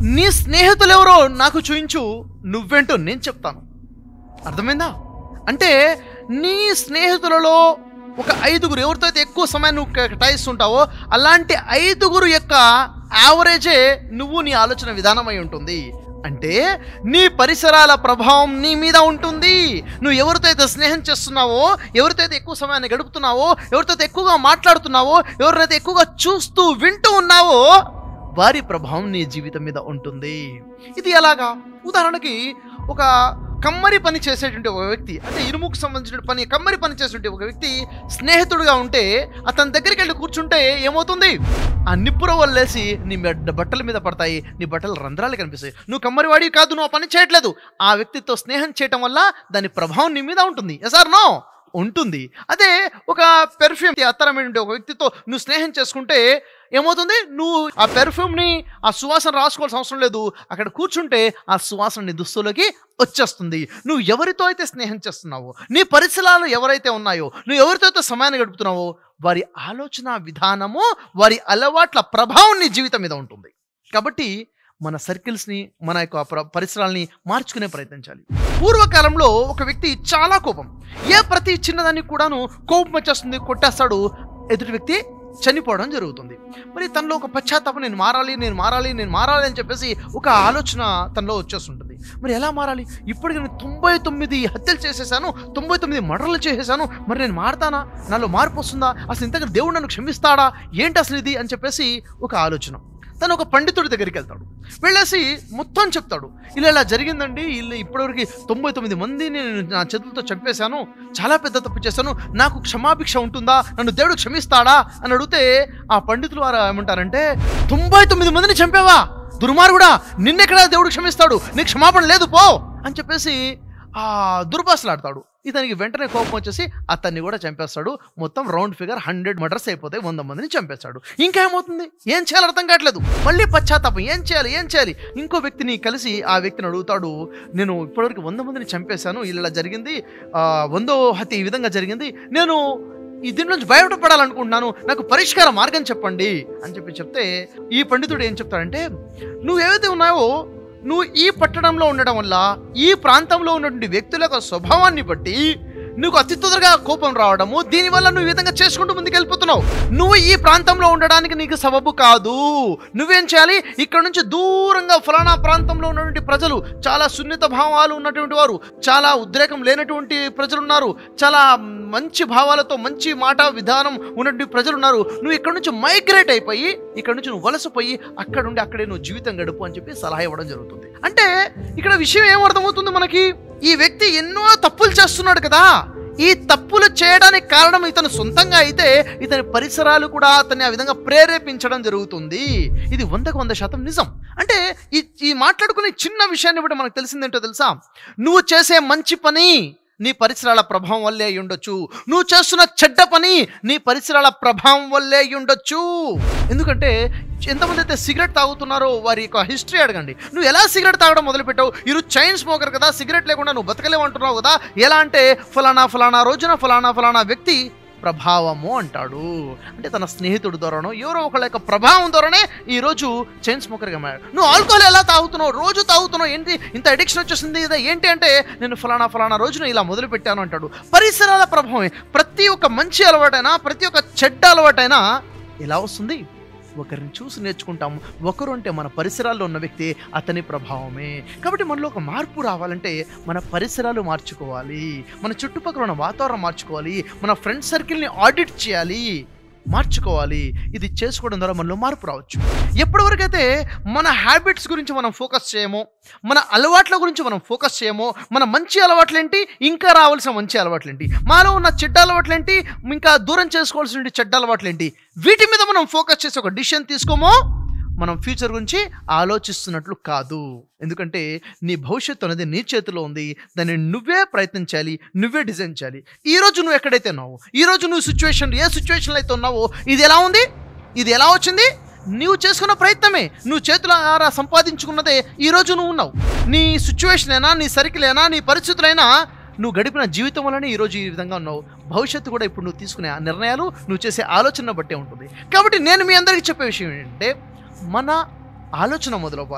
నీ స్నేహితులు ఎవరో నాకు చూయించు నువ్వేంటో నేను చెప్తాను అర్థమైందా అంటే నీ స్నేహితులలో ఒక ఐదుగురు ఎవరితో అయితే ఎక్కువ సమయం నువ్వు కేటాయిస్తుంటావో అలాంటి ఐదుగురు యొక్క యావరేజే నువ్వు నీ ఆలోచన విధానం అయి ఉంటుంది అంటే నీ పరిసరాల ప్రభావం నీ మీద ఉంటుంది నువ్వు ఎవరితో అయితే స్నేహం చేస్తున్నావో ఎవరితో అయితే ఎక్కువ సమయాన్ని గడుపుతున్నావో ఎవరితో అయితే ఎక్కువగా మాట్లాడుతున్నావో ఎవరినైతే ఎక్కువగా చూస్తూ వింటూ ఉన్నావో వారి ప్రభావం నీ జీవితం మీద ఉంటుంది ఇది ఎలాగా ఉదాహరణకి ఒక కమ్మరి పని చేసేటువంటి ఒక వ్యక్తి అంటే ఇనుముకు సంబంధించిన పని కమ్మరి పని చేసేటువంటి ఒక వ్యక్తి స్నేహితుడుగా ఉంటే అతని దగ్గరికి వెళ్ళి కూర్చుంటే ఏమవుతుంది ఆ నిప్పుర వల్లేసి నీ మెడ్డ బట్టల మీద పడతాయి నీ బట్టలు రంధ్రాలు కనిపిస్తాయి నువ్వు కమ్మరి వాడి కాదు నువ్వు ఆ పని చేయట్లేదు ఆ వ్యక్తితో స్నేహం చేయటం వల్ల దాని ప్రభావం నీ మీద ఉంటుంది ఎసార్ నో ఉంటుంది అదే ఒక పెర్ఫ్యూమ్ అత్తరమైన ఒక వ్యక్తితో నువ్వు స్నేహం చేసుకుంటే ఏమవుతుంది నువ్వు ఆ పెర్ఫ్యూమ్ని ఆ సువాసన రాసుకోవాల్సిన అవసరం లేదు అక్కడ కూర్చుంటే ఆ సువాసన నీ దుస్తులకి వచ్చేస్తుంది నువ్వు ఎవరితో అయితే స్నేహం చేస్తున్నావో నీ పరిసరాలు ఎవరైతే ఉన్నాయో నువ్వు ఎవరితో అయితే సమయాన్ని గడుపుతున్నావో వారి ఆలోచన విధానము వారి అలవాట్ల ప్రభావం నీ జీవితం మీద ఉంటుంది కాబట్టి మన సర్కిల్స్ని మన యొక్క ప్ర- పరిసరాల్ని మార్చుకునే ప్రయత్నించాలి పూర్వకాలంలో ఒక వ్యక్తి చాలా కోపం ఏ ప్రతి చిన్నదానికి కూడాను కోపం వచ్చేస్తుంది కొట్టేస్తాడు ఎదుటి వ్యక్తి చనిపోవడం జరుగుతుంది మరి తనలో ఒక పశ్చాత్తాపం నేను మారాలి నేను మారాలి నేను మారాలి అని చెప్పేసి ఒక ఆలోచన తనలో వచ్చేస్తుంటుంది మరి ఎలా మారాలి ఇప్పటికి నేను తొంభై తొమ్మిది హత్యలు చేసేసాను తొంభై తొమ్మిది మర్డర్లు చేసేసాను మరి నేను మారతానా నాలో మార్పు వస్తుందా అసలు ఇంతగా దేవుడు నన్ను క్షమిస్తాడా ఏంటి అసలు ఇది అని చెప్పేసి ఒక ఆలోచన తను ఒక పండితుడి దగ్గరికి వెళ్తాడు వెళ్ళేసి మొత్తం చెప్తాడు ఇలా ఇలా జరిగిందండి ఇలా ఇప్పటివరకు తొంభై తొమ్మిది మందిని నేను నా చేతులతో చంపేశాను చాలా పెద్ద తప్పు చేశాను నాకు క్షమాభిక్ష ఉంటుందా నన్ను దేవుడు క్షమిస్తాడా అని అడిగితే ఆ పండితులు వారు ఏమంటారంటే తొంభై తొమ్మిది మందిని చంపావా దుర్మార్గుడా నిన్నెక్కడ దేవుడు క్షమిస్తాడు నీకు క్షమాపణ లేదు పో అని చెప్పేసి ఆ దుర్భాషలాడతాడు ఇతనికి వెంటనే కోపం వచ్చేసి అతన్ని కూడా చంపేస్తాడు మొత్తం రౌండ్ ఫిగర్ హండ్రెడ్ మర్డర్స్ అయిపోతాయి వంద మందిని చంపేస్తాడు ఇంకా ఏమవుతుంది ఏం చేయాలి అర్థం కావట్లేదు మళ్ళీ పశ్చాత్తాపం ఏం చేయాలి ఏం చేయాలి ఇంకో వ్యక్తిని కలిసి ఆ వ్యక్తిని అడుగుతాడు నేను ఇప్పటివరకు వంద మందిని చంపేశాను ఇలా జరిగింది ఆ, వందో హత్య ఈ విధంగా జరిగింది నేను ఈ దీని నుంచి బయటపడాలనుకుంటున్నాను నాకు పరిష్కార మార్గం చెప్పండి అని చెప్పి చెప్తే ఈ పండితుడు ఏం చెప్తాడంటే నువ్వు ఏవైతే ఉన్నావో నువ్వు ఈ పట్టణంలో ఉండడం వల్ల ఈ ప్రాంతంలో ఉన్నటువంటి వ్యక్తుల యొక్క స్వభావాన్ని బట్టి నువ్వు అతి తొందరగా కోపం రావడము దీనివల్ల నువ్వు ఈ విధంగా చేసుకుంటూ ముందుకు వెళ్ళిపోతున్నావు నువ్వు ఈ ప్రాంతంలో ఉండడానికి నీకు సబబు కాదు నువ్వేం చేయాలి ఇక్కడ నుంచి దూరంగా ఫలానా ప్రాంతంలో ఉన్నటువంటి ప్రజలు చాలా సున్నిత భావాలు ఉన్నటువంటి వారు చాలా ఉద్రేకం లేనటువంటి ప్రజలు ఉన్నారు చాలా మంచి భావాలతో మంచి మాట విధానం ఉన్నటువంటి ప్రజలు ఉన్నారు నువ్వు ఇక్కడ నుంచి మైగ్రేట్ అయిపోయి ఇక్కడ నుంచి నువ్వు వలసపోయి అక్కడ ఉండి అక్కడే నువ్వు జీవితం గడుపు అని చెప్పి సలహా ఇవ్వడం జరుగుతుంది అంటే ఇక్కడ విషయం ఏం అర్థమవుతుంది మనకి ఈ వ్యక్తి ఎన్నో తప్పులు చేస్తున్నాడు కదా ఈ తప్పులు చేయడానికి కారణం ఇతను సొంతంగా అయితే ఇతని పరిసరాలు కూడా అతన్ని ఆ విధంగా ప్రేరేపించడం జరుగుతుంది ఇది వందకు వంద శాతం నిజం అంటే ఈ ఈ మాట్లాడుకునే చిన్న విషయాన్ని బట్టి మనకు తెలిసిందేంటో తెలుసా నువ్వు చేసే మంచి పని నీ పరిసరాల ప్రభావం వల్లే అయి ఉండొచ్చు నువ్వు చేస్తున్న చెడ్డ పని నీ పరిసరాల ప్రభావం వల్లే అయి ఉండొచ్చు ఎందుకంటే ఎంతమంది అయితే సిగరెట్ తాగుతున్నారో వారి యొక్క హిస్టరీ అడగండి నువ్వు ఎలా సిగరెట్ తాగడం మొదలుపెట్టావు ఈరోజు చైన్ స్మోకర్ కదా సిగరెట్ లేకుండా నువ్వు బతకలేవు అంటున్నావు కదా ఎలా అంటే ఫలానా ఫలానా రోజున ఫలానా ఫలానా వ్యక్తి ప్రభావము అంటాడు అంటే తన స్నేహితుడు ద్వారానో ఎవరో ఒకళ్ళ యొక్క ప్రభావం ద్వారానే ఈరోజు చైన్ స్మోకర్గా మారాడు నువ్వు ఆల్కహాల్ ఎలా తాగుతున్నావు రోజు తాగుతున్నావు ఏంటి ఇంత అడిక్షన్ వచ్చేసింది ఇదా ఏంటి అంటే నేను ఫలానా ఫలానా రోజున ఇలా మొదలు పెట్టాను అంటాడు పరిసరాల ప్రభావమే ప్రతి ఒక్క మంచి అలవాటైనా ప్రతి ఒక్క చెడ్డ అలవాటైనా ఎలా వస్తుంది ఒకరిని చూసి నేర్చుకుంటాము ఒకరు అంటే మన పరిసరాల్లో ఉన్న వ్యక్తి అతని ప్రభావమే కాబట్టి మనలో ఒక మార్పు రావాలంటే మన పరిసరాలు మార్చుకోవాలి మన చుట్టుపక్కల ఉన్న వాతావరణం మార్చుకోవాలి మన ఫ్రెండ్ సర్కిల్ని ఆడిట్ చేయాలి మార్చుకోవాలి ఇది చేసుకోవడం ద్వారా మనలో మార్పు రావచ్చు ఎప్పటివరకైతే మన హ్యాబిట్స్ గురించి మనం ఫోకస్ చేయమో మన అలవాట్ల గురించి మనం ఫోకస్ చేయమో మన మంచి అలవాట్లేంటి ఇంకా రావాల్సిన మంచి అలవాట్లేంటి మాలో ఉన్న చెడ్డ అలవాట్లేంటి ఇంకా దూరం చేసుకోవాల్సిన చెడ్డ అలవాట్లేంటి వీటి మీద మనం ఫోకస్ చేసి ఒక డిసిషన్ తీసుకోమో మనం ఫ్యూచర్ గురించి ఆలోచిస్తున్నట్లు కాదు ఎందుకంటే నీ భవిష్యత్తు అనేది నీ చేతిలో ఉంది దాన్ని నువ్వే ప్రయత్నించాలి నువ్వే డిజైన్ చేయాలి ఈ రోజు నువ్వు ఎక్కడైతే ఉన్నావో ఈ రోజు నువ్వు సిచ్యువేషన్ ఏ సిచ్యువేషన్లో అయితే ఉన్నావో ఇది ఎలా ఉంది ఇది ఎలా వచ్చింది నువ్వు చేసుకున్న ప్రయత్నమే నువ్వు చేతుల ఆరా సంపాదించుకున్నదే ఈ రోజు నువ్వు ఉన్నావు నీ సిచ్యువేషన్ అయినా నీ సర్కిల్ అయినా నీ పరిస్థితులైనా నువ్వు గడిపిన జీవితం వల్లనే ఈరోజు ఈ విధంగా ఉన్నావు భవిష్యత్తు కూడా ఇప్పుడు నువ్వు తీసుకునే ఆ నిర్ణయాలు నువ్వు చేసే ఆలోచన బట్టే ఉంటుంది కాబట్టి నేను మీ అందరికీ చెప్పే విషయం ఏంటంటే మన ఆలోచన మొదలవ్వాలి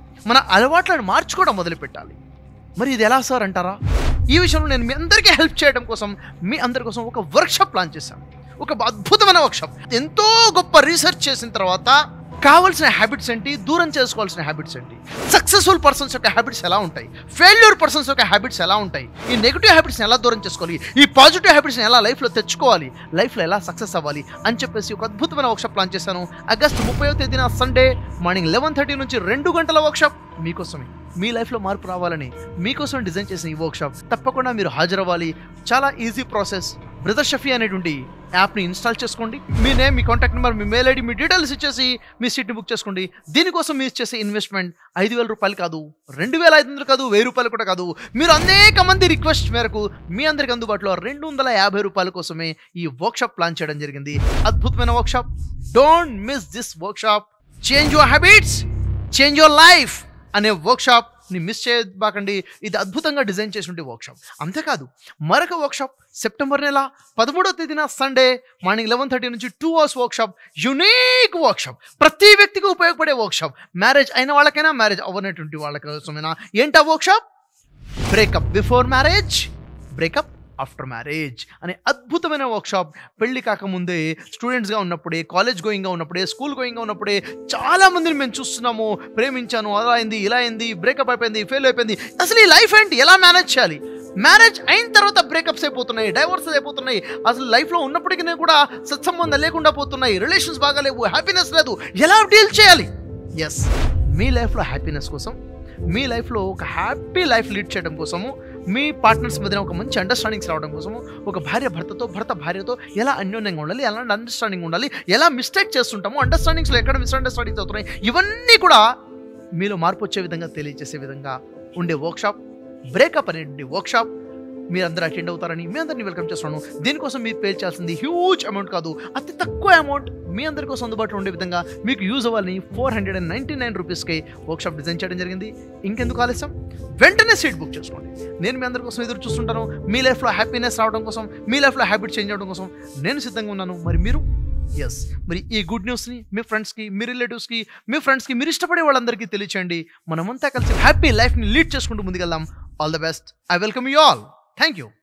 మన అలవాట్లను మార్చుకోవడం మొదలు పెట్టాలి మరి ఇది ఎలా సార్ అంటారా ఈ విషయంలో నేను మీ అందరికీ హెల్ప్ చేయడం కోసం మీ అందరి కోసం ఒక వర్క్షాప్ ప్లాన్ చేశాను ఒక అద్భుతమైన వర్క్షాప్ ఎంతో గొప్ప రీసెర్చ్ చేసిన తర్వాత కావాల్సిన హ్యాబిట్స్ ఏంటి దూరం చేసుకోవాల్సిన హ్యాబిట్స్ ఏంటి సక్సెస్ఫుల్ పర్సన్స్ యొక్క హ్యాబిట్స్ ఎలా ఉంటాయి ఫెయిల్యూర్ పర్సన్స్ యొక్క హ్యాబిట్స్ ఎలా ఉంటాయి ఈ నెగిటివ్ హ్యాబిట్స్ని ఎలా దూరం చేసుకోవాలి ఈ పాజిటివ్ హ్యాబిట్స్ని ఎలా లైఫ్లో తెచ్చుకోవాలి లైఫ్లో ఎలా సక్సెస్ అవ్వాలి అని చెప్పేసి ఒక అద్భుతమైన వర్క్షాప్ ప్లాన్ చేశాను ఆగస్ట్ ముప్పై తేదీన సండే మార్నింగ్ లెవెన్ థర్టీ నుంచి రెండు గంటల వర్క్షాప్ మీకోసమే మీ లైఫ్లో మార్పు రావాలని మీకోసం డిజైన్ చేసిన ఈ వర్క్షాప్ తప్పకుండా మీరు హాజరవ్వాలి చాలా ఈజీ ప్రాసెస్ బ్రదర్ షఫీ అనేటువంటి యాప్ని ఇన్స్టాల్ చేసుకోండి మీ నేమ్ మీ కాంటాక్ట్ నెంబర్ మీ మెయిల్ ఐడి మీ డీటెయిల్స్ ఇచ్చేసి మీ సీట్ని బుక్ చేసుకోండి దీనికోసం మీరు చేసే ఇన్వెస్ట్మెంట్ ఐదు వేల రూపాయలు కాదు రెండు వేల ఐదు వందలు కాదు వెయ్యి రూపాయలు కూడా కాదు మీరు అనేక మంది రిక్వెస్ట్ మేరకు మీ అందరికి అందుబాటులో రెండు వందల యాభై రూపాయల కోసమే ఈ వర్క్షాప్ ప్లాన్ చేయడం జరిగింది అద్భుతమైన workshop don't miss this workshop change your habits change your life అనే వర్క్షాప్ ని మిస్ చేయబాకండి ఇది అద్భుతంగా డిజైన్ చేసిన వర్క్షాప్ అంతేకాదు మరొక వర్క్షాప్ సెప్టెంబర్ నెల పదమూడవ తేదీన సండే మార్నింగ్ లెవెన్ థర్టీ నుంచి two hours workshop unique workshop ప్రతి వ్యక్తికి ఉపయోగపడే వర్క్షాప్ మ్యారేజ్ అయిన వాళ్ళకైనా మ్యారేజ్ అవ్వనటువంటి వాళ్ళ కోసమైనా ఏంటా workshop breakup before marriage breakup after marriage అనే అద్భుతమైన వర్క్షాప్ పెళ్లి కాకముందే స్టూడెంట్స్గా ఉన్నప్పుడే కాలేజ్ గోయింగ్గా ఉన్నప్పుడే స్కూల్ గోయింగ్గా ఉన్నప్పుడే చాలా మందిని మేము చూస్తున్నాము ప్రేమించాను అలా అయింది ఇలా అయింది బ్రేకప్ అయిపోయింది ఫెయిల్ అయిపోయింది అసలు ఈ లైఫ్ ఏంటి ఎలా మేనేజ్ చేయాలి మ్యారేజ్ అయిన తర్వాత బ్రేకప్స్ అయిపోతున్నాయి డైవర్స్ అయిపోతున్నాయి అసలు లైఫ్లో ఉన్నప్పటికీ కూడా సత్సంబంధం లేకుండా పోతున్నాయి రిలేషన్స్ బాగాలేవు హ్యాపీనెస్ లేదు ఎలా డీల్ చేయాలి ఎస్ మీ లైఫ్లో హ్యాపీనెస్ కోసం మీ లైఫ్లో ఒక హ్యాపీ లైఫ్ లీడ్ చేయడం కోసము మీ పార్ట్నర్స్ మధ్యన ఒక మంచి అండర్స్టాండింగ్స్ రావడం కోసము ఒక భార్య భర్తతో భర్త భార్యతో ఎలా అన్యోన్యంగా ఉండాలి ఎలా అండర్స్టాండింగ్ ఉండాలి ఎలా మిస్టేక్ చేస్తుంటామో అండర్స్టాండింగ్స్లో ఎక్కడ మిస్అండర్స్టాండింగ్స్ అవుతున్నాయి ఇవన్నీ కూడా మీలో మార్పు వచ్చే విధంగా తెలియజేసే విధంగా ఉండే వర్క్షాప్ బ్రేకప్ అనేటువంటి వర్క్షాప్ మీరందరూ అటెండ్ అవుతారని మీ అందరినీ వెల్కమ్ చేస్తున్నాను దీనికోసం మీరు పే చేయాల్సింది హ్యూజ్ అమౌంట్ కాదు అతి తక్కువ అమౌంట్ మీ అందరి కోసం అందుబాటులో ఉండే విధంగా మీకు యూజ్ అవ్వాలని four hundred and ninety nine రూపీస్కి వర్క్షాప్ డిజైన్ చేయడం జరిగింది ఇంకెందుకు ఆలస్యం వెంటనే సీట్ బుక్ చేసుకోండి నేను మీ అందరి కోసం ఎదురు చూస్తుంటాను మీ లైఫ్లో హ్యాపీనెస్ రావడం కోసం మీ లైఫ్లో హ్యాబిట్ చేంజ్ అవడం కోసం నేను సిద్ధంగా ఉన్నాను మరి మీరు ఎస్ మరి ఈ గుడ్ న్యూస్ని మీ ఫ్రెండ్స్కి మీ రిలేటివ్స్కి మీ ఫ్రెండ్స్కి మీరు ఇష్టపడే వాళ్ళందరికీ తెలియచేయండి మనమంతా కలిసి హ్యాపీ లైఫ్ని లీడ్ చేసుకుంటూ ముందుకెళ్దాం all the best I welcome you all thank you